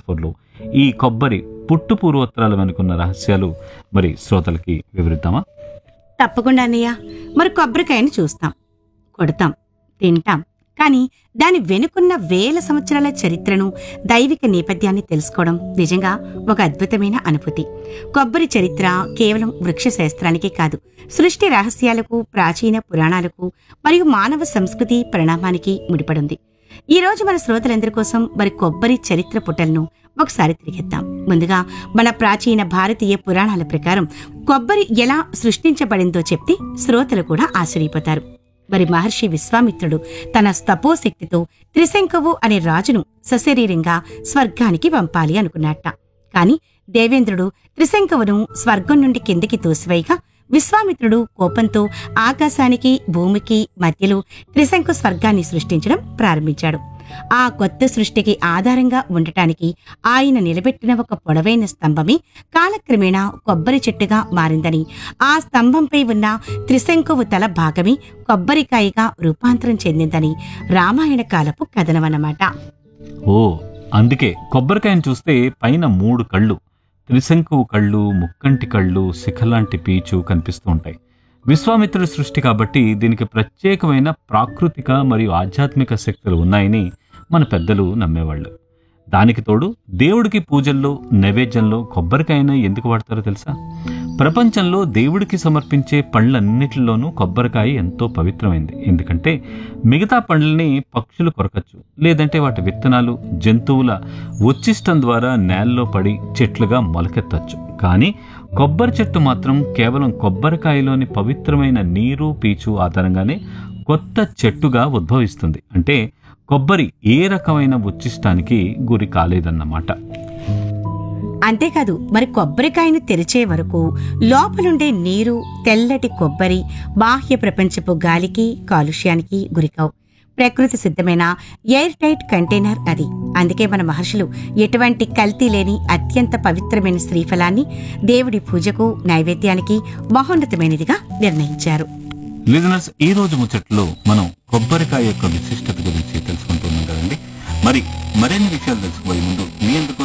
మెటఫోర్లు ఈ కొబ్బరి పుట్టు పూర్వోత్తరాల వెనుకున్న రహస్యాలు మరి శ్రోతలకి వివరిద్దామా తప్పకుండా అన్నయ్య మరి కొబ్బరికాయని చూస్తాం కొడతాం తింటాం కానీ దాని వెనుకున్న వేల సంవత్సరాల చరిత్రను దైవిక నేపథ్యాన్ని తెలుసుకోవడం నిజంగా ఒక అద్భుతమైన అనుభూతి కొబ్బరి చరిత్ర కేవలం వృక్ష శాస్త్రానికే కాదు సృష్టి రహస్యాలకు ప్రాచీన పురాణాలకు మరియు మానవ సంస్కృతి పరిణామానికి ముడిపడింది ఈ రోజు మన శ్రోతలందరి కోసం మరి కొబ్బరి చరిత్ర పుటలను ఒకసారి తిరిగిద్దాం ముందుగా మన ప్రాచీన భారతీయ పురాణాల ప్రకారం కొబ్బరి ఎలా సృష్టించబడిందో చెప్తే శ్రోతలు కూడా ఆశ్చర్యపోతారు మరి మహర్షి విశ్వామిత్రుడు తన తపోశక్తితో త్రిశంకువు అనే రాజును సశరీరంగా స్వర్గానికి పంపాలి అనుకున్నట్ట కాని దేవేంద్రుడు త్రిశంకువును స్వర్గం నుండి కిందికి తోసివేయగా విశ్వామిత్రుడు కోపంతో ఆకాశానికి భూమికి మధ్యలో త్రిశంకు స్వర్గాన్ని సృష్టించడం ప్రారంభించాడు ఆ కొత్త సృష్టికి ఆధారంగా ఉండటానికి ఆయన నిలబెట్టిన ఒక పొడవైన స్తంభమే కాలక్రమేణా కొబ్బరి చెట్టుగా మారిందని ఆ స్తంభంపై ఉన్న త్రిశంకువు తల భాగమే కొబ్బరికాయగా రూపాంతరం చెందిందని రామాయణ కాలపు కథనమన్నమాట ఓ అందుకే కొబ్బరికాయను చూస్తే పైన మూడు కళ్ళు త్రిశంకువు కళ్ళు ముక్కంటి కళ్ళు శిఖలాంటి పీచు కనిపిస్తూ ఉంటాయి విశ్వామిత్రుడి సృష్టి కాబట్టి దీనికి ప్రత్యేకమైన ప్రాకృతిక మరియు ఆధ్యాత్మిక శక్తులు ఉన్నాయని మన పెద్దలు నమ్మేవాళ్ళు దానికి తోడు దేవుడికి పూజల్లో నైవేద్యంలో కొబ్బరికాయను ఎందుకు వాడతారో తెలుసా ప్రపంచంలో దేవుడికి సమర్పించే పండ్లన్నిటిలోనూ కొబ్బరికాయ ఎంతో పవిత్రమైంది ఎందుకంటే మిగతా పండ్లని పక్షులు కొరకచ్చు లేదంటే వాటి విత్తనాలు జంతువుల ఉచ్చిష్టం ద్వారా నేలలో పడి చెట్లుగా మొలకెత్తచ్చు కానీ కొబ్బరి చెట్టు మాత్రం కేవలం కొబ్బరికాయలోని పవిత్రమైన నీరు పీచు ఆధారంగానే కొత్త చెట్టుగా ఉద్భవిస్తుంది అంటే కొబ్బరి ఏ రకమైన ఉచ్చిష్టానికి గురి కాలేదన్నమాట అంతేకాదు మరి కొబ్బరికాయను తెరిచే వరకు లోపలుండే నీరు తెల్లటి కొబ్బరి బాహ్య ప్రపంచపు గాలికి కాలుష్యానికి గురికావు ప్రకృతి సిద్ధమైన ఎయిర్ టైట్ కంటైనర్ అది అందుకే మన మహర్షులు ఎటువంటి కల్తీ లేని అత్యంత పవిత్రమైన శ్రీఫలాన్ని దేవుడి పూజకు నైవేద్యానికి మహోన్నతమైనదిగా నిర్ణయించారు లిజనర్స్ ఈ రోజు ముచ్చట్లో మనం కొబ్బరికాయ యొక్క విశిష్టత గురించి తెలుసుకుంటున్నాం కదండి మరి మరిన్ని విషయాలు తెలుసుకోబోయే ముందు మీ ఎందుకు